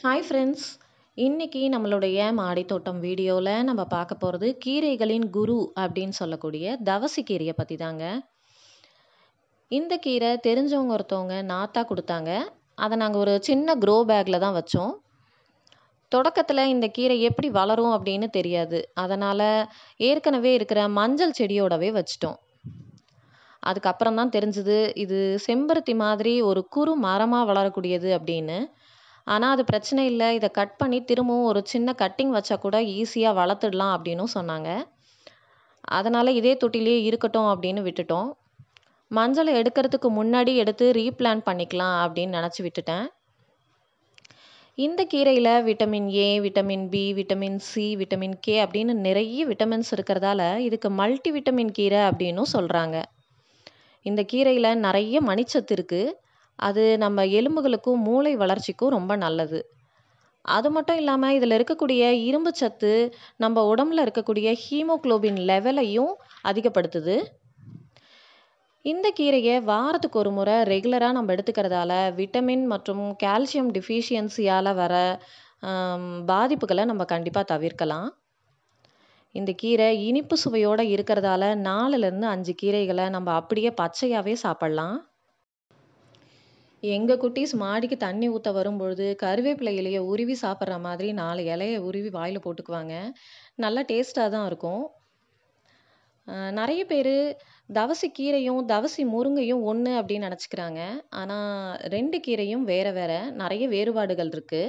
hi friends இன்னைக்கு நம்மளுடைய மாடித்தோட்டம் வீடியோவில் நம்ம பார்க்க போகிறது கீரைகளின் குரு அப்படின்னு சொல்லக்கூடிய தவசி கீரையை பற்றி தாங்க இந்த கீரை தெரிஞ்சவங்க ஒருத்தவங்க நாத்தா கொடுத்தாங்க அதை நாங்கள் ஒரு சின்ன க்ரோ பேக்கில் தான் வச்சோம் தொடக்கத்தில் இந்த கீரை எப்படி வளரும் அப்படின்னு தெரியாது அதனால் ஏற்கனவே இருக்கிற மஞ்சள் செடியோடவே வச்சிட்டோம் அதுக்கப்புறம் தான் தெரிஞ்சுது இது செம்பருத்தி மாதிரி ஒரு குறு மரமாக வளரக்கூடியது அப்படின்னு ஆனால் அது பிரச்சனை இல்லை இதை கட் பண்ணி திரும்பவும் ஒரு சின்ன கட்டிங் வச்சா கூட ஈஸியாக வளர்த்துடலாம் அப்படின்னும் சொன்னாங்க அதனால் இதே தொட்டிலே இருக்கட்டும் அப்படின்னு விட்டுட்டோம் மஞ்சளை எடுக்கிறதுக்கு முன்னாடி எடுத்து ரீப்ளான் பண்ணிக்கலாம் அப்படின்னு நினச்சி விட்டுட்டேன் இந்த கீரையில் vitamin A vitamin B vitamin C vitamin K அப்படின்னு நிறைய விட்டமின்ஸ் இருக்கிறதால இதுக்கு மல்டி விட்டமின் கீரை அப்படின்னும் சொல்கிறாங்க இந்த கீரையில் நிறைய மணிச்சத்து இருக்குது அது நம்ம எலும்புகளுக்கும் மூளை வளர்ச்சிக்கும் ரொம்ப நல்லது அது மட்டும் இல்லாமல் இதில் இருக்கக்கூடிய இரும்பு சத்து நம்ம உடம்புல இருக்கக்கூடிய ஹீமோக்ளோபின் லெவலையும் அதிகப்படுத்துது இந்த கீரையை வாரத்துக்கு ஒரு முறை ரெகுலராக நம்ம எடுத்துக்கிறதால விட்டமின் மற்றும் கால்சியம் டிஃபிஷியன்சியால் வர பாதிப்புகளை நம்ம கண்டிப்பாக தவிர்க்கலாம் இந்த கீரை இனிப்பு சுவையோடு இருக்கிறதால நாலுலேருந்து அஞ்சு கீரைகளை நம்ம அப்படியே பச்சையாகவே சாப்பிட்லாம் எங்கள் குட்டீஸ் மாடிக்கு தண்ணி ஊற்ற வரும்பொழுது கருவேப்பிலை இலையை உருவி சாப்பிட்ற மாதிரி நாலு இலையை உருவி வாயில் போட்டுக்குவாங்க நல்லா டேஸ்ட்டாக தான் இருக்கும் நிறைய பேர் தவசி கீரையும் தவசி முருங்கையும் ஒன்று அப்படின்னு நினச்சிக்கிறாங்க ஆனால் ரெண்டு கீரையும் வேறு வேறு நிறைய வேறுபாடுகள் இருக்குது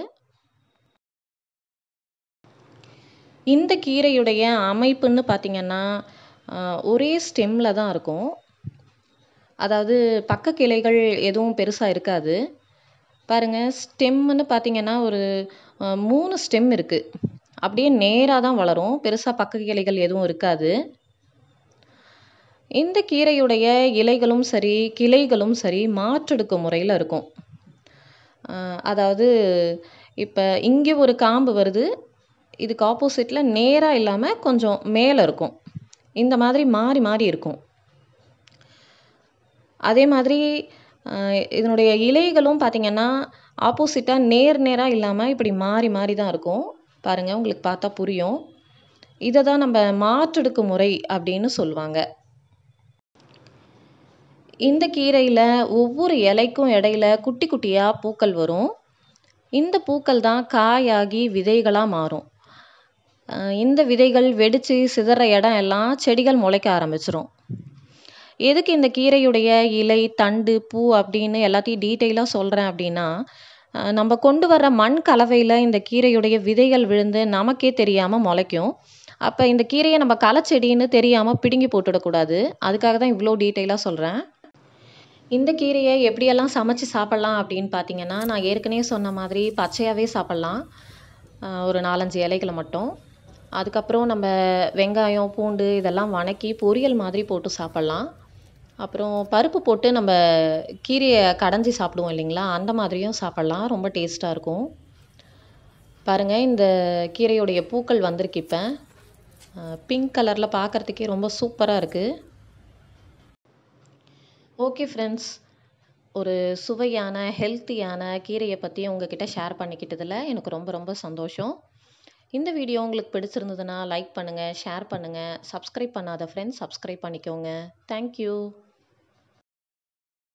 இந்த கீரையுடைய அமைப்புன்னு பார்த்திங்கன்னா ஒரே ஸ்டெம்மில் தான் இருக்கும் அதாவது பக்க கிளைகள் எதுவும் பெருசாக இருக்காது பாருங்கள் ஸ்டெம்முன்னு பார்த்தீங்கன்னா ஒரு மூணு ஸ்டெம் இருக்குது அப்படியே நேராக தான் வளரும் பெருசாக பக்க கிளைகள் எதுவும் இருக்காது இந்த கீரையுடைய இலைகளும் சரி கிளைகளும் சரி மாற்றெடுக்கும் முறையில் இருக்கும் அதாவது இப்போ இங்கே ஒரு காம்பு வருது இதுக்கு ஆப்போசிட்டில் நேராக இல்லாமல் கொஞ்சம் மேலே இருக்கும் இந்த மாதிரி மாறி மாறி இருக்கும் அதே மாதிரி இதனுடைய இலைகளும் பார்த்திங்கன்னா ஆப்போசிட்டாக நேர் நேராக இல்லாமல் இப்படி மாறி மாறி தான் இருக்கும் பாருங்கள் உங்களுக்கு பார்த்தா புரியும் இதை தான் நம்ம மாற்றெடுக்கும் முறை அப்படின்னு சொல்லுவாங்க இந்த கீரையில் ஒவ்வொரு இலைக்கும் இடையில குட்டி குட்டியாக பூக்கள் வரும் இந்த பூக்கள் தான் காயாகி விதைகளாக மாறும் இந்த விதைகள் வெடித்து சிதற இடம் எல்லாம் செடிகள் முளைக்க ஆரம்பிச்சிரும் எதுக்கு இந்த கீரையுடைய இலை தண்டு பூ அப்படின்னு எல்லாத்தையும் டீட்டெயிலாக சொல்கிறேன் அப்படின்னா நம்ம கொண்டு வர்ற மண் கலவையில் இந்த கீரையுடைய விதைகள் விழுந்து நமக்கே தெரியாமல் முளைக்கும் அப்போ இந்த கீரையை நம்ம களைச்செடின்னு தெரியாமல் பிடுங்கி போட்டுடக்கூடாது அதுக்காக தான் இவ்வளோ டீட்டெயிலாக சொல்கிறேன் இந்த கீரையை எப்படியெல்லாம் சமைச்சு சாப்பிட்லாம் அப்படின்னு பார்த்தீங்கன்னா நான் ஏற்கனவே சொன்ன மாதிரி பச்சையாகவே சாப்பிட்லாம் ஒரு நாலஞ்சு இலைகளை மட்டும் அதுக்கப்புறம் நம்ம வெங்காயம் பூண்டு இதெல்லாம் வணக்கி பொரியல் மாதிரி போட்டு சாப்பிட்லாம் அப்புறம் பருப்பு போட்டு நம்ம கீரையை கடைஞ்சி சாப்பிடுவோம் இல்லைங்களா அந்த மாதிரியும் சாப்பிட்லாம் ரொம்ப டேஸ்ட்டாக இருக்கும் பாருங்கள் இந்த கீரையுடைய பூக்கள் வந்திருக்கு இப்போ பிங்க் கலரில் பார்க்குறதுக்கே ரொம்ப சூப்பராக இருக்குது ஓகே ஃப்ரெண்ட்ஸ் ஒரு சுவையான ஹெல்த்தியான கீரையை பற்றி உங்ககிட்ட ஷேர் பண்ணிக்கிட்டதில் எனக்கு ரொம்ப ரொம்ப சந்தோஷம் இந்த வீடியோ உங்களுக்கு பிடிச்சிருந்ததுன்னா லைக் பண்ணுங்கள் ஷேர் பண்ணுங்கள் சப்ஸ்கிரைப் பண்ணாத ஃப்ரெண்ட்ஸ் சப்ஸ்கிரைப் பண்ணிக்கோங்க தேங்க்யூ